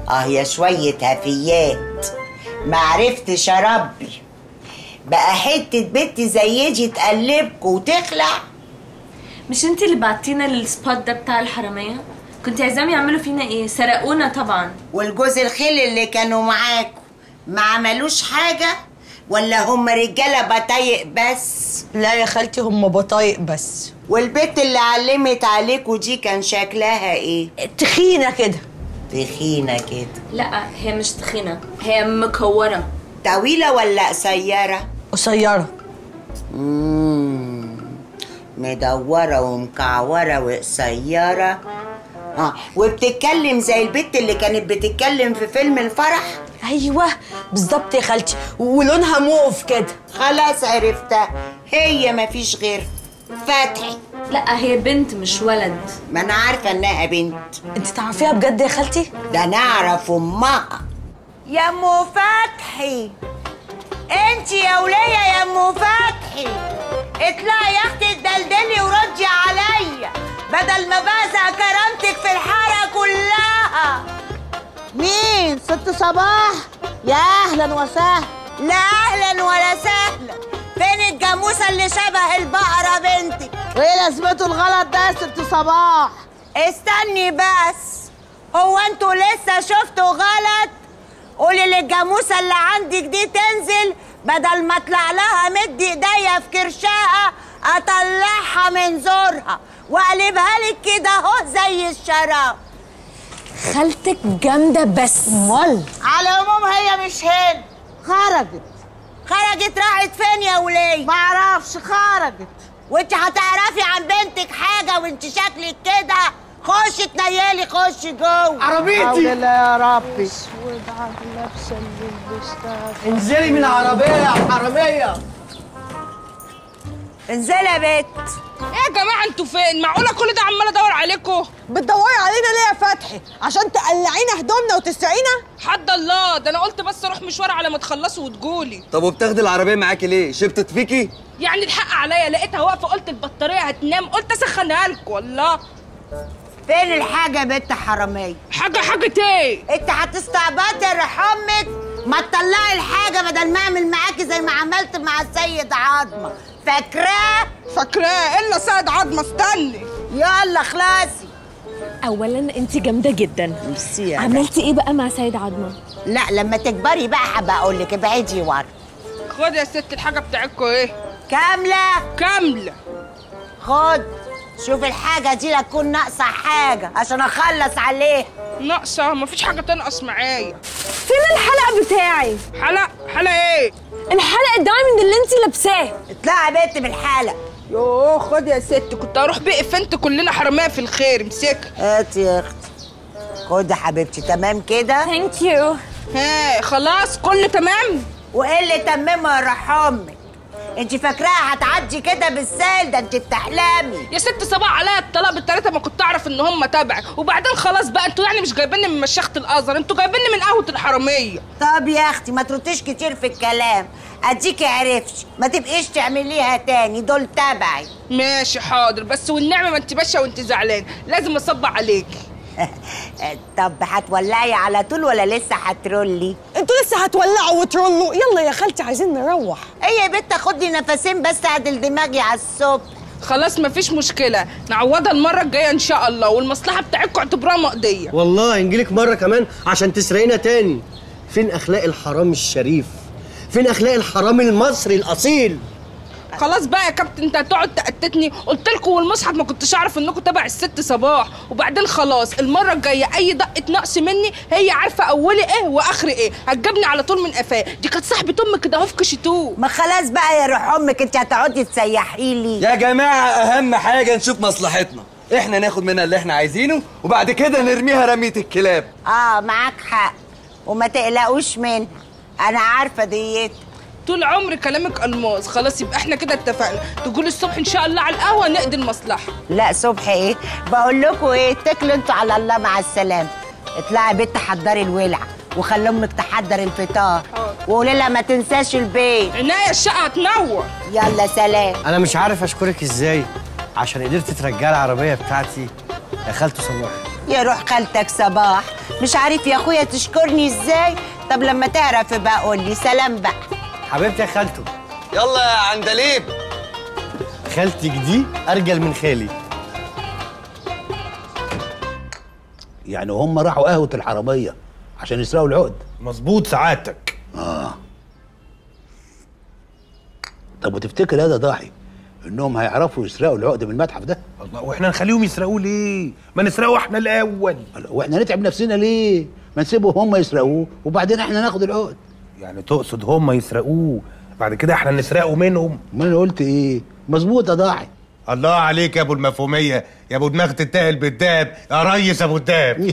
اه يا شوية هفيات ما عرفتش اربي بقى حتة بنت زي دي تقلبكوا وتخلع مش انت اللي بعتينا السبوت ده بتاع الحراميه كنت عايزاهم يعملوا فينا ايه سرقونا طبعا والجوز الخيل اللي كانوا معاكوا ما عملوش حاجة ولا هم رجالة بطايق بس لا يا خالتي هم بطايق بس والبنت اللي علمت عليكوا دي كان شكلها ايه تخينه كده تخينة كده لا هي مش تخينه هي مكوره طويلة ولا قصيرة قصيره مم. مدورة ومكعورة وقصيرة اه وبتتكلم زي البت اللي كانت بتتكلم في فيلم الفرح ايوه بالظبط يا خالتي ولونها موف كده خلاص عرفتها هي مفيش غير فتحي لا هي بنت مش ولد ما انا عارفة انها بنت انت تعرفيها بجد يا خالتي ده نعرف امها يا ام فتحي انت يا ولية يا ام فتحي اطلعي يا اختي اتدلدلي وردي عليا بدل ما بزع كرامتك في الحاره كلها مين ست صباح يا اهلا وسهلا لا اهلا ولا سهلا فين الجاموسه اللي شبه البقره بنتي وايه لازمته الغلط ده يا ست صباح استني بس هو انتوا لسه شفتوا غلط قولي للجاموسه اللي عندك دي تنزل بدل ما اطلع لها مد ايديا في كرشها اطلعها من زورها واقلبها لك كده اهو زي الشراب خالتك جامده بس امال على العموم هي مش هنا خرجت خرجت راحت فين يا وليه ما اعرفش خرجت وانت هتعرفي عن بنتك حاجه وانت شكلك كده خشي تنيلي خشي جوه حول الله يا ربي انزلي من العربية يا حرامية انزلي يا بت ايه يا جماعه انتوا فين معقوله كل ده عمال ادور عليكم بتدوري علينا ليه يا فتحي عشان تقلعينا هدومنا وتسرقينا حد الله ده انا قلت بس اروح مشوار على ما تخلصوا وتجولي طب وبتاخدي العربية معاكي ليه؟ شبطت فيكي؟ يعني الحق عليا لقيتها واقفه قلت البطاريه هتنام قلت اسخنها لكم والله فين الحاجه يا بت حراميه حاجه حاجه ايه انت هتستعبطي يا روح امك ما تطلعي الحاجه بدل ما اعمل معاكي زي ما عملت مع السيد عظمه فاكراه فاكراه الا سيد عظمه استني يلا خلاصي اولا انت جامده جدا ميرسي يا عملتي ايه بقى مع سيد عظمه لا لما تكبري بقى هبقى اقول لك ابعدي ورا خد يا ست الحاجه بتاعتكم ايه كامله كامله خد شوف الحاجه دي لا تكون ناقصه حاجه عشان اخلص عليها ناقصه مفيش حاجه تنقص معايا فين الحلق بتاعي حلق حلق ايه الحلق الدايموند اللي انت لابساه اطلعي يا بنت بالحلق يوه خد يا ست كنت هروح بقى فنت كلنا حراميه في الخير امسكها هاتي يا اختي خد يا حبيبتي تمام كده ثانك يو ها خلاص كله تمام وايه اللي تممه يا روح امك انت فاكراها هتعدي كده بالسهل ده انت بتحلمي يا ست صباح عليا الطلاق بالتلاته ما كنت اعرف ان هم تبعي وبعدين خلاص بقى انتوا يعني مش جايبيني من مشيخه الازهر انتوا جايبيني من قهوه الحراميه طب يا اختي ما ترديش كتير في الكلام اديكي عرفتش ما تبقيش تعمليها تاني دول تبعي ماشي حاضر بس والنعمه ما انت ماشيه وانت زعلان لازم اصبع عليكي طب هتولعي على طول ولا لسه هترولي انتوا لسه هتولعوا وترولوا يلا يا خالتي عايزين نروح ايه يا بت خدي نفسين بس عدل دماغي على الصبح خلاص مفيش مشكله نعوضها المره الجايه ان شاء الله والمصلحه بتاعتكم اعتبروها مقضيه والله نجيلك مرة كمان عشان تسرقينا تاني فين أخلاق الحرام الشريف؟ فين أخلاق الحرام المصري الأصيل؟ خلاص بقى يا كابتن انت هتقعد تأتتني قلت لكم والمصحف ما كنتش اعرف انكم تبع الست صباح وبعدين خلاص المره الجايه اي دقه نقص مني هي عارفه اولي ايه واخري ايه هتجيبني على طول من قفاه دي كانت صاحبه امك كده اهو في كشتوه ما خلاص بقى يا روح امك انت هتقعدي تسيحي لي يا جماعة أهم حاجة نشوف مصلحتنا إحنا ناخد منها اللي إحنا عايزينه وبعد كده نرميها رمية الكلاب اه معاك حق وما تقلقوش منها انا عارفه ديت طول عمري كلامك الماس خلاص يبقى احنا كده اتفقنا تقولي الصبح ان شاء الله على القهوه نقضي المصلحه لا صبح ايه بقول لكم ايه اتكلوا انتوا على الله مع السلامه اطلعي يا بت حضري الولعه وخلي امك تحضر الفطار وقولي لها ما تنساش البيت عناية الشقه هتنور يلا سلام أنا مش عارف أشكرك إزاي عشان قدرت ترجعي العربية بتاعتي يا خالته صباح يا روح خالتك صباح مش عارف يا اخويا تشكرني ازاي طب لما تعرف بقى قول لي سلام بقى حبيبتي يا خالته يلا يا عندليب خالتك دي ارجل من خالي يعني هم راحوا قهوه الحراميه عشان يسرقوا العقد مظبوط سعادتك طب وتفتكر هذا ضاحي انهم هيعرفوا يسرقوا العقد من المتحف ده الله واحنا نخليهم يسرقوه ليه ما نسرقه احنا الاول واحنا نتعب نفسنا ليه ما نسيبهم هم يسرقوه وبعدين احنا ناخد العقد يعني تقصد هم يسرقوه بعد كده احنا نسرقه منهم ما انا قلت ايه مظبوط يا ضاحي الله عليك يا ابو المفهوميه يا ابو دماغ تتقل بالدهب يا ريس ابو الدهب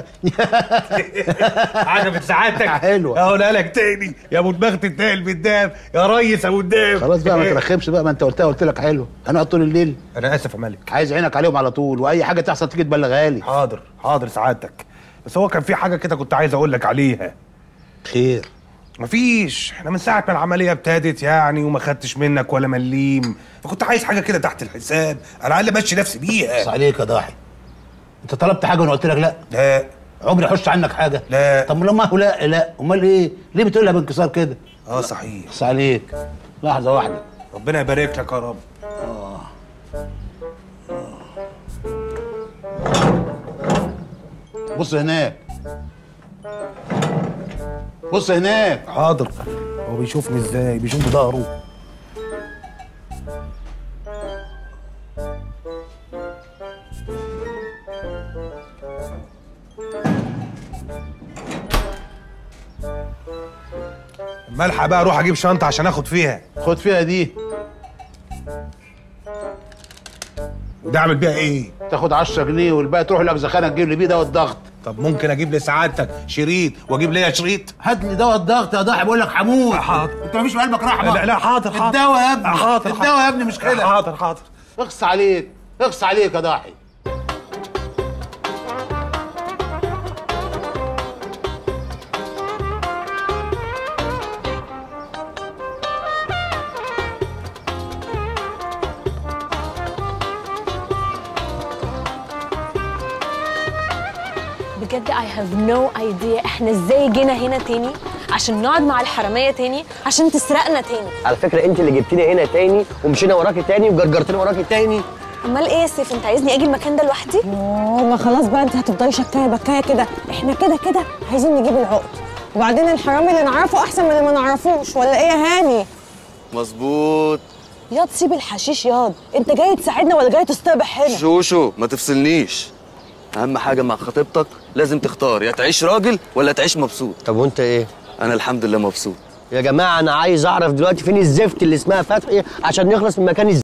عجبت سعادتك حلوة. اقولها لك تاني يا ابو دماغ تتقل بالدهب يا ريس ابو الدهب خلاص بقى ما ترخمش بقى ما انت قلتها قلت لك حلو انا طول الليل انا اسف يا ملك عايز عينك عليهم على طول واي حاجه تحصل تيجي تبلغها لي حاضر حاضر سعادتك بس هو كان في حاجه كده كنت عايز اقول لك عليها خير مفيش احنا من ساعه ما العمليه ابتدت يعني وما خدتش منك ولا مليم فكنت عايز حاجه كده تحت الحساب على الاقل امشي نفسي بس بيها عليك يا ضاحي انت طلبت حاجه وانا قلت لك لا لا عمري احش عنك حاجه لا. طب لما هو لا لا امال ايه ليه بتقولها بانكسار كده اه صحيح بس عليك لحظه واحده ربنا يبارك لك يا رب بص هناك بص هناك حاضر هو بيشوفني ازاي بيشوف بظهره ملحق بقى اروح اجيب شنطه عشان اخد فيها خد فيها دي وده اعمل بيها ايه تاخد 10 جنيه والباقي تروح الاجزخانه تجيب لي بيه دواء الضغط طب ممكن اجيب لسعادتك شريط واجيب ليا شريط هات لي دواء الضغط يا ضاحي بقول لك حمود حاضر. انت مفيش في قلبك رحمه لا لا حاضر حاضر الدواء يا ابني حاضر الدواء يا ابني مش كده حاضر حاضر اخص عليك اخص عليك يا ضاحي بجد I have no idea احنا ازاي جينا هنا تاني عشان نقعد مع الحرامية تاني عشان تسرقنا تاني على فكره انت اللي جبتيني هنا تاني ومشينا وراكي تاني وجرجرتني وراكي تاني امال ايه يا سيف انت عايزني اجي المكان ده لوحدي اوه ما خلاص بقى انت هتفضلي شكايه بكايه كده احنا كده كده عايزين نجيب العقد وبعدين الحرامي اللي نعرفه احسن من اللي ما نعرفوش ولا ايه يا هاني مظبوط ياض سيب الحشيش ياض انت جاي تساعدنا ولا جاي تستبح هنا شوشو ما تفصلنيش اهم حاجه مع خطيبتك لازم تختار يا تعيش راجل ولا تعيش مبسوط طب وانت ايه انا الحمد لله مبسوط يا جماعه انا عايز اعرف دلوقتي فين الزفت اللي اسمها فتحي عشان نخلص من مكان